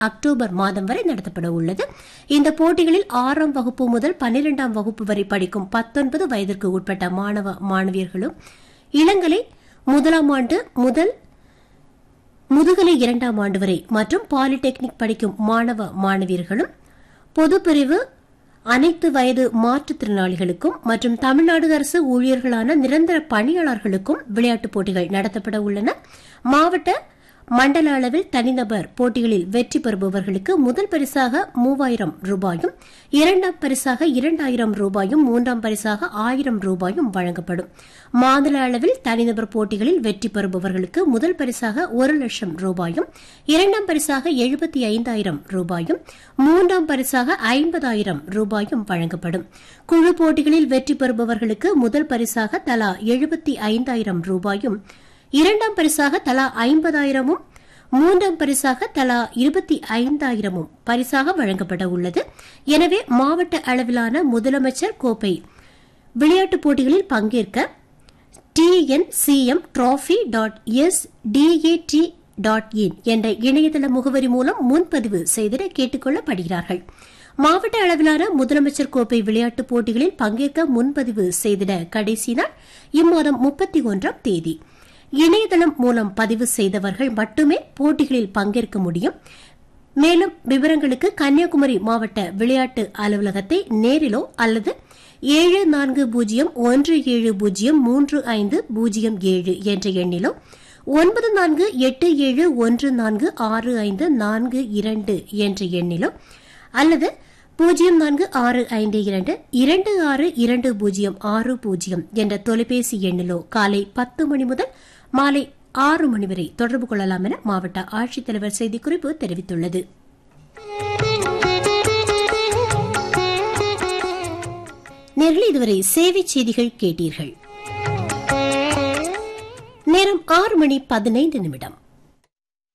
October மாதம் வரை நடத்தப்பட உள்ளது இந்த போட்டிகளில் ஆறாம் வகுப்பு முதல் பன்னிரெண்டாம் வகுப்பு வரை படிக்கும் பத்தொன்பது வயதிற்கு உட்பட்ட மாணவ மாணவியர்களும் இளங்கலை முதலாம் ஆண்டு முதல் முதுகலை இரண்டாம் ஆண்டு வரை மற்றும் பாலிடெக்னிக் படிக்கும் மாணவ மாணவியர்களும் பொதுப்பிரிவு அனைத்து வயது மாற்றுத்திறனாளிகளுக்கும் மற்றும் தமிழ்நாடு அரசு ஊழியர்களான நிரந்தர பணியாளர்களுக்கும் விளையாட்டுப் போட்டிகள் நடத்தப்பட உள்ளன மாவட்ட மண்டல அளவில் தனிநபர் போட்டிகளில் வெற்றி பெறுபவர்களுக்கு முதல் பரிசாக மூவாயிரம் ரூபாயும் இரண்டாம் பரிசாக இரண்டாயிரம் ரூபாயும் மூன்றாம் பரிசாக ஆயிரம் ரூபாயும் வழங்கப்படும் மாநில அளவில் தனிநபர் போட்டிகளில் வெற்றி பெறுபவர்களுக்கு முதல் பரிசாக ஒரு லட்சம் ரூபாயும் இரண்டாம் பரிசாக எழுபத்தி ஐந்தாயிரம் ரூபாயும் மூன்றாம் பரிசாக ஐம்பதாயிரம் ரூபாயும் வழங்கப்படும் குழு போட்டிகளில் வெற்றி பெறுபவர்களுக்கு முதல் பரிசாக தலா எழுபத்தி ஐந்தாயிரம் ரூபாயும் இரண்டாம் பரிசாக தலா ஐம்பதாயிரமும் மூன்றாம் பரிசாக தலா இருபத்தி ஐந்தாயிரமும் பரிசாக வழங்கப்பட உள்ளது எனவே மாவட்ட அளவிலான முதலமைச்சர் கோப்பை விளையாட்டுப் போட்டிகளில் பங்கேற்க TNCM trophy dot S DAT dot in என்ற இணையதள முகவரி மூலம் முன்பதிவு செய்திட கேட்டுக் கொள்ளப்படுகிறார்கள் மாவட்ட அளவிலான முதலமைச்சர் கோப்பை விளையாட்டுப் போட்டிகளில் பங்கேற்க முன்பதிவு செய்திட கடைசி நாள் இம்மாதம் முப்பத்தி ஒன்றாம் தேதி இணையதளம் மூலம் பதிவு செய்தவர்கள் மட்டுமே போட்டிகளில் பங்கேற்க முடியும் மேலும் விவரங்களுக்கு கன்னியாகுமரி மாவட்ட விளையாட்டு அலுவலகத்தை நேரிலோ அல்லது ஏழு நான்கு பூஜ்ஜியம் ஒன்று ஏழு பூஜ்ஜியம் மூன்று ஐந்து பூஜ்ஜியம் ஏழு என்ற எண்ணிலோ ஒன்பது நான்கு எட்டு ஏழு ஒன்று நான்கு ஆறு ஐந்து நான்கு இரண்டு என்ற எண்ணிலோ அல்லது பூஜ்ஜியம் நான்கு ஆறு ஐந்து இரண்டு இரண்டு ஆறு இரண்டு பூஜ்ஜியம் ஆறு பூஜ்ஜியம் என்ற தொலைபேசி எண்ணிலோ காலை பத்து மணி முதல் மாலை ஆறு மணி வரை தொடர்பு கொள்ளலாம் என மாவட்ட ஆட்சித்தலைவர் செய்திக்குறிப்பு தெரிவித்துள்ளது நேரில் இதுவரை சேவை செய்திகள் கேட்டீர்கள் நேரம் ஆறு மணி பதினைந்து நிமிடம்